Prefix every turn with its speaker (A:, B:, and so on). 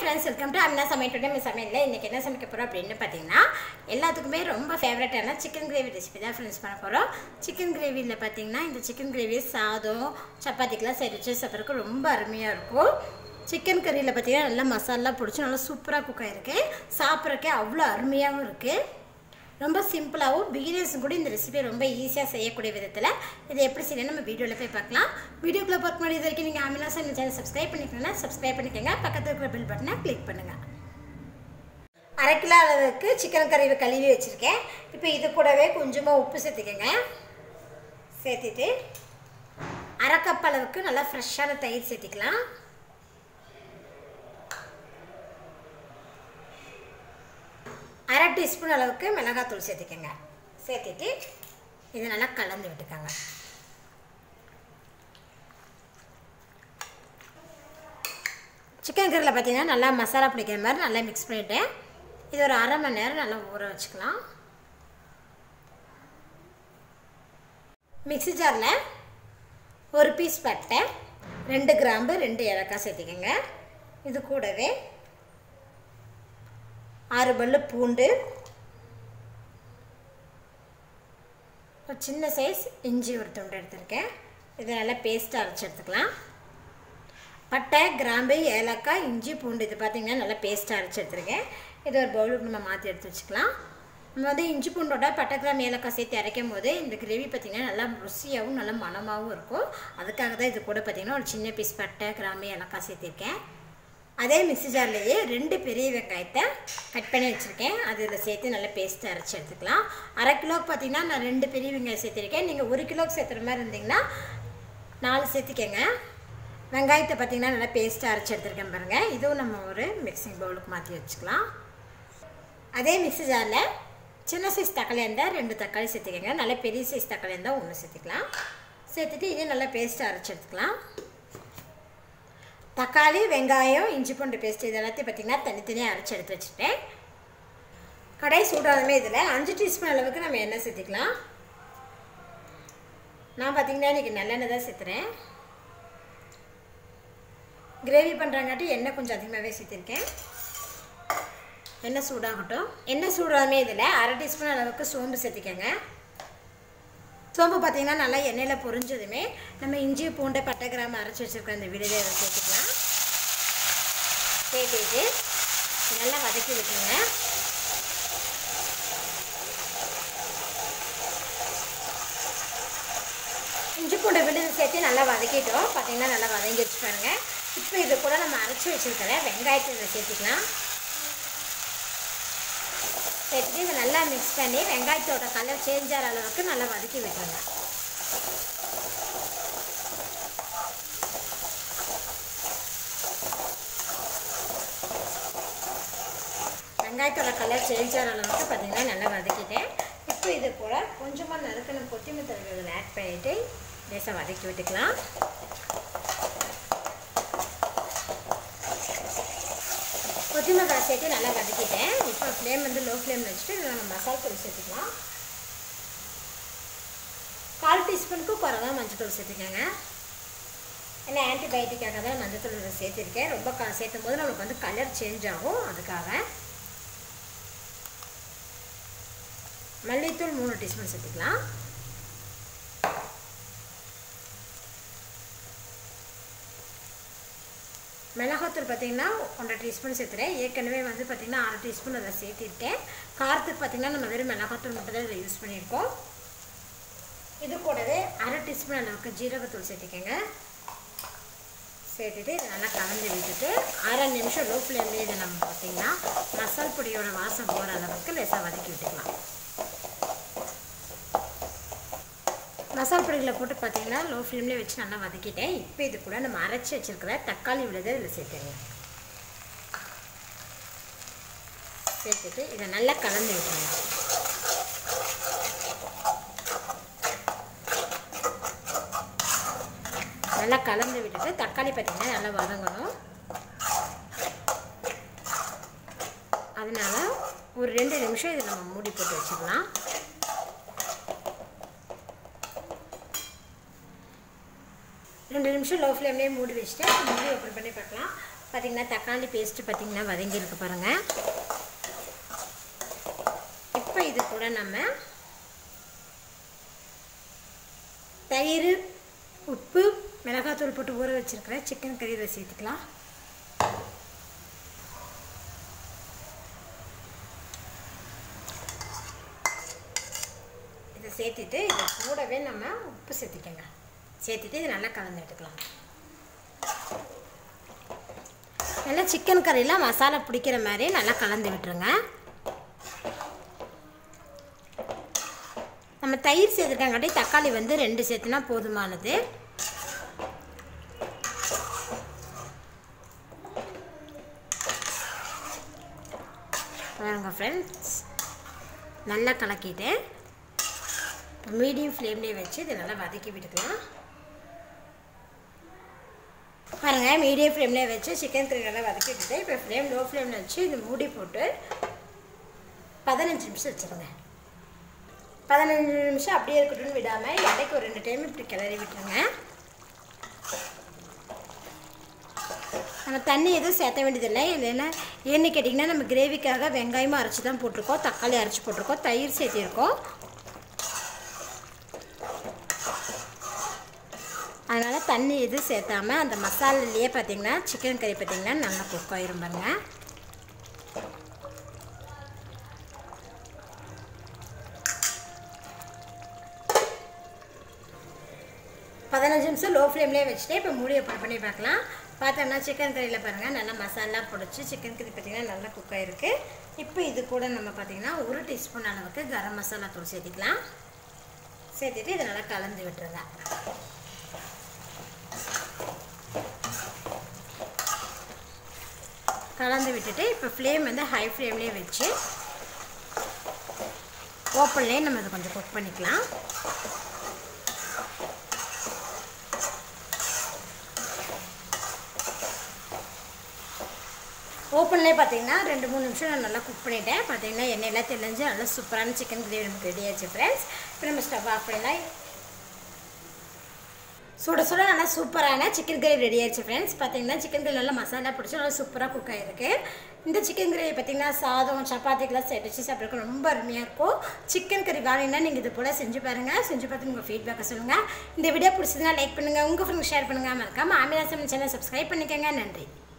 A: friends welcome to அண்ணா சமையல் today நம்ம சமையலில் இன்றைக்கி என்ன சமைக்க போகிறோம் அப்படின்னு பார்த்தீங்கன்னா எல்லாத்துக்குமே ரொம்ப ஃபேவரட்டான சிக்கன் கிரேவி ரெசிபி தான் ஃப்ரெண்ட்ஸ் பண்ண போகிறோம் சிக்கன் கிரேவியில் பார்த்தீங்கன்னா இந்த சிக்கன் கிரேவி சாதம் சப்பாத்திக்கெலாம் சரி வச்சு சாப்பிட்றதுக்கு ரொம்ப அருமையாக இருக்கும் சிக்கன் கறியில் பார்த்தீங்கன்னா நல்லா மசாலா பிடிச்சி நல்லா சூப்பராக குக் ஆகிருக்கு சாப்பிட்றக்கே அவ்வளோ அருமையாகவும் இருக்குது ரொம்ப சிம்பிளாகவும் பிகினர்ஸும் கூட இந்த ரெசிபியை ரொம்ப ஈஸியாக செய்யக்கூடிய விதத்தில் இதை எப்படி செய்யணும் நம்ம வீடியோவில் போய் பார்க்கலாம் வீடியோக்குள்ளே பார்க்க முன்னாடி இது வரைக்கும் நீங்கள் ஆமினா சமையல் சேனல் சப்ஸ்கிரைப் பண்ணிக்கணும்னா சப்ஸ்கிரைப் பண்ணிக்கோங்க பக்கத்தில் இருக்கிற பில் பட்டனை கிளிக் பண்ணுங்கள் அரை கிலோ அளவுக்கு சிக்கன் கறி கழுவி வச்சுருக்கேன் இப்போ இது கூடவே கொஞ்சமாக உப்பு சேர்த்துக்கோங்க சேர்த்துட்டு அரை கப் அளவுக்கு நல்லா ஃப்ரெஷ்ஷான தயிர் சேர்த்திக்கலாம் அரை டீஸ்பூன் அளவுக்கு மிளகாத்தூள் சேர்த்துக்கோங்க சேர்த்துட்டு இதை நல்லா கலந்து விட்டுக்கோங்க சிக்கன் கறியில் பார்த்தீங்கன்னா நல்லா மசாலா பிடிக்கிற மாதிரி நல்லா மிக்ஸ் பண்ணிவிட்டு இது ஒரு அரை மணி நேரம் நல்லா ஊற வச்சுக்கலாம் மிக்ஸி ஜாரில் ஒரு பீஸ் பட்டை ரெண்டு கிராம்பு ரெண்டு ஏலக்காய் சேர்த்திக்கோங்க இது கூடவே ஆறு பல்லு பூண்டு ஒரு சின்ன சைஸ் இஞ்சி ஒரு துண்டு எடுத்திருக்கேன் இதை நல்லா பேஸ்ட்டாக அரைச்சி எடுத்துக்கலாம் பட்டை கிராம்பு ஏலக்காய் இஞ்சி பூண்டு இது பார்த்திங்கன்னா நல்லா பேஸ்ட்டாக அரைச்சி எடுத்துருக்கேன் இது ஒரு பவுலுக்கு நம்ம மாற்றி எடுத்து வச்சுக்கலாம் நம்ம வந்து இஞ்சி பூண்டோட பட்டை கிராம் ஏலக்காய் சேர்த்து அரைக்கும் போது இந்த கிரேவி பார்த்திங்கன்னா நல்லா ருசியாகவும் நல்லா மணமாகவும் இருக்கும் அதுக்காக தான் இது கூட பார்த்திங்கன்னா ஒரு சின்ன பீஸ் பட்டை கிராம்பு ஏலக்காய் சேர்த்திருக்கேன் அதே மிக்ஸி ஜார்லேயே ரெண்டு பெரிய வெங்காயத்தை கட் பண்ணி வச்சுருக்கேன் அதில் சேர்த்து நல்லா பேஸ்ட்டு அரைச்சி எடுத்துக்கலாம் அரை கிலோக்கு பார்த்தீங்கன்னா நான் ரெண்டு பெரிய வெங்காயம் சேர்த்துருக்கேன் நீங்கள் ஒரு கிலோக்கு சேர்த்துற மாதிரி இருந்தீங்கன்னா நாலு சேர்த்துக்கங்க வெங்காயத்தை பார்த்திங்கன்னா நல்லா பேஸ்ட்டு அரைச்சி எடுத்துருக்கேன் பாருங்கள் இதுவும் நம்ம ஒரு மிக்சிங் பவுலுக்கு மாற்றி வச்சுக்கலாம் அதே மிக்ஸி ஜாரில் சின்ன சைஸ் தக்காளி இருந்தால் ரெண்டு தக்காளி சேர்த்துக்கங்க நல்லா பெரிய சைஸ் தக்காளி இருந்தால் ஒன்று சேர்த்துக்கலாம் சேர்த்துட்டு இதே நல்லா பேஸ்ட்டு அரைச்சி எடுத்துக்கலாம் தக்காளி வெங்காயம் இஞ்சி பூண்டு பேஸ்ட் இது எல்லாத்தையும் பார்த்திங்கன்னா தனித்தனியாக அரைச்சி எடுத்து வச்சுட்டேன் கடாய் சூடானமே இதில் அஞ்சு டீஸ்பூன் அளவுக்கு நம்ம எண்ணெய் சேர்த்துக்கலாம் நான் பார்த்திங்கன்னா இன்றைக்கி நல்லெண்ணெய் தான் சேர்த்துறேன் கிரேவி பண்ணுறாங்காட்டி எண்ணெய் கொஞ்சம் அதிகமாகவே சேர்த்துருக்கேன் எண்ணெய் சூடாகட்டும் எண்ணெய் சூடாமே இதில் அரை டீஸ்பூன் அளவுக்கு சோம்பு சேர்த்துக்கோங்க சோம்பு பார்த்திங்கன்னா நல்லா எண்ணெயில் பொரிஞ்சதுமே நம்ம இஞ்சி பூண்டை பட்டை கிராமம் அரைச்சி வச்சுருக்க அந்த விடுதை அதை சேர்த்துக்கலாம் சேர்த்துட்டு நல்லா வதக்கி விட்டுருங்க இஞ்சி பூண்டை விழுது சேர்த்து நல்லா வதக்கிட்டோம் பார்த்திங்கன்னா நல்லா வதங்கி வச்சு பாருங்கள் இப்போ இது கூட நம்ம அரைச்சி வச்சுருக்கிற வெங்காயத்தை இதை சேர்த்துக்கலாம் சேர்த்துட்டு இதை நல்லா மிக்ஸ் பண்ணி வெங்காயத்தோட கலர் சேஞ்ச் ஆகிற அளவுக்கு நல்லா வதக்கி விட்டுருங்க வெங்காயத்தோட கலர் சேஞ்ச் ஆகிற அளவுக்கு பார்த்திங்கன்னா நல்லா வதக்கிட்டேன் இப்போ இது கூட கொஞ்சமாக நறுக்கணும் கொத்தமல்லி தழைகள் ஆட் பண்ணிவிட்டு லேசாக வதக்கி விட்டுக்கலாம் கொத்தமல்லி சேர்த்து நல்லா வதக்கிட்டேன் இப்போ ஃப்ளேம் வந்து லோ ஃப்ளேமில் வச்சுட்டு நம்ம மசாலா தூள் சேர்த்துக்கலாம் கால் டீஸ்பூனுக்கு குறவாக மஞ்சள் தூள் சேர்த்துக்கோங்க ஏன்னா ஆன்டிபயோட்டிக்காக தான் மஞ்சள் தூள் சேர்த்துருக்கேன் ரொம்ப க சேர்த்தும் போது நம்மளுக்கு வந்து கலர் சேஞ்ச் ஆகும் அதுக்காக மல்லித்தூள் மூணு டீஸ்பூன் சேர்த்துக்கலாம் மிளகாத்தூள் பார்த்திங்கன்னா ஒன்றரை டீஸ்பூன் சேர்த்துறேன் ஏற்கனவே வந்து பார்த்திங்கன்னா அரை டீஸ்பூன் அதை சேர்த்திருக்கேன் காரத்துக்கு பார்த்திங்கன்னா நம்ம வெறும் மிளகாத்தூள் மட்டும் தான் இதில் யூஸ் பண்ணியிருக்கோம் இது கூடவே அரை டீஸ்பூன் அளவுக்கு ஜீரகத்தூள் சேர்த்திக்கங்க சேர்த்துட்டு இதை நல்லா கலந்து விட்டுட்டு அரை நிமிஷம் லோ ஃப்ளேம்லேயே இதை நம்ம பார்த்திங்கன்னா மசால் பொடியோட வாசம் போகிற அளவுக்கு லேசாக வதக்கி விட்டுக்கலாம் மசால் பொடிகளை போட்டு பார்த்தீங்கன்னா லோ ஃப்ளேம்லேயே வச்சு நல்லா வதக்கிட்டேன் இப்போ இது கூட நம்ம அரைச்சி வச்சுருக்கிற தக்காளி விழுதை இதில் சேர்த்துருங்க சேர்த்துட்டு இதை நல்லா கலந்து விட்டுருங்க நல்லா கலந்து விட்டுட்டு தக்காளி பார்த்திங்கன்னா நல்லா வதங்கணும் அதனால் ஒரு ரெண்டு நிமிஷம் இதை நம்ம மூடி போட்டு வச்சுக்கலாம் ரெண்டு நிமிஷம் லோ ஃப்ளேம்லேயே மூடி வச்சுட்டு மூடி ஓப்பன் பண்ணி பார்க்கலாம் பார்த்திங்கன்னா தக்காளி பேஸ்ட்டு பார்த்திங்கன்னா வதங்கியிருக்கு பாருங்கள் இப்போ இது கூட நம்ம தயிர் உப்பு மிளகாத்தூள் போட்டு ஊற வச்சுருக்கிற சிக்கன் கறி இதை சேர்த்துக்கலாம் இதை சேர்த்துட்டு இதை கூடவே நம்ம உப்பு சேர்த்துக்கோங்க சேர்த்துட்டு இது நல்லா கலந்து எடுத்துக்கலாம் நல்லா சிக்கன் கறியில் மசாலா பிடிக்கிற மாதிரி நல்லா கலந்து விட்டுருங்க நம்ம தயிர் சேர்த்துருக்காங்காட்டி தக்காளி வந்து ரெண்டு சேர்த்துனா போதுமானது பாருங்க ஃப்ரெண்ட்ஸ் நல்லா கலக்கிட்டு மீடியம் ஃப்ளேம்லேயே வச்சு இதை நல்லா வதக்கி விட்டுக்கலாம் பாருங்கள் மீடியம் ஃப்ளேம்லேயே வச்சு சிக்கன் கறி நல்லா வதக்கி விட்டுட்டு இப்போ ஃப்ளேம் லோ ஃப்ளேமில் வச்சு இது மூடி போட்டு பதினஞ்சு நிமிஷம் வச்சுருங்க பதினஞ்சு நிமிஷம் அப்படியே இருக்கட்டும்னு விடாமல் இடைக்கு ஒரு ரெண்டு டைம் இப்படி கிளறி விட்டுருங்க நம்ம தண்ணி எதுவும் சேர்த்த வேண்டியதில்லை இல்லைன்னா ஏன்னு கேட்டிங்கன்னா நம்ம கிரேவிக்காக வெங்காயமும் அரைச்சி தான் போட்டிருக்கோம் தக்காளி அரைச்சி போட்டிருக்கோம் தயிர் சேர்த்திருக்கோம் அதனால் தண்ணி எதுவும் சேர்த்தாம அந்த மசாலாலேயே பார்த்திங்கன்னா சிக்கன் கறி பார்த்திங்கன்னா நல்லா குக் ஆயிரும் பாருங்க பதினஞ்சு நிமிஷம் லோ ஃப்ளேம்லேயே வச்சுட்டு இப்போ மூடி ஓப்பன் பண்ணி பார்க்கலாம் பார்த்தோம்னா சிக்கன் கறியில் பாருங்கள் நல்லா மசாலா பிடிச்சி சிக்கன் கறி பார்த்திங்கன்னா நல்லா குக் ஆகிருக்கு இப்போ இது கூட நம்ம பார்த்திங்கன்னா ஒரு டீஸ்பூன் அளவுக்கு கரம் மசாலா தூள் சேர்த்திக்கலாம் சேர்த்துட்டு இதை நல்லா கலந்து விட்டுருங்க கலந்து விட்டுட்டு இப்போ ஃப்ளேம் வந்து ஹை ஃப்ளேம்லேயே வச்சு ஓப்பன்லேயே நம்ம இதை கொஞ்சம் குக் பண்ணிக்கலாம் ஓப்பன்லேயே பார்த்தீங்கன்னா ரெண்டு மூணு நிமிஷம் நான் நல்லா குக் பண்ணிட்டேன் பார்த்தீங்கன்னா எண்ணெயெல்லாம் தெளிஞ்சு நல்லா சூப்பரான சிக்கன் கிரேவி நமக்கு ரெடி ஆச்சு ஃப்ரெண்ட்ஸ் இப்போ நம்ம ஸ்டவ் ஆஃப் பண்ணலாம் சுட சுட நல்லா சூப்பரான சிக்கன் கிரேவி ரெடி ஆயிடுச்சு ஃப்ரெண்ட்ஸ் பார்த்தீங்கன்னா சிக்கன் கிரேவி நல்லா மசாலா பிடிச்சி நல்லா சூப்பராக குக் ஆகிருக்கு இந்த சிக்கன் கிரேவி பார்த்தீங்கன்னா சாதம் சப்பாத்திக்கெல்லாம் சேர்த்து சாப்பிட்றதுக்கு ரொம்ப அருமையாக இருக்கும் சிக்கன் கறி வேணும்னா நீங்கள் இது போல் செஞ்சு பாருங்கள் செஞ்சு பார்த்து உங்கள் ஃபீட்பேக்கை சொல்லுங்கள் இந்த வீடியோ பிடிச்சதுன்னா லைக் பண்ணுங்கள் உங்கள் ஃப்ரெண்ட்ஸ் ஷேர் பண்ணுங்கள் மறக்காமல் ஆமினா சமையல் சேனல் சப்ஸ்கிரைப் பண்ணிக்கோங்க நன்றி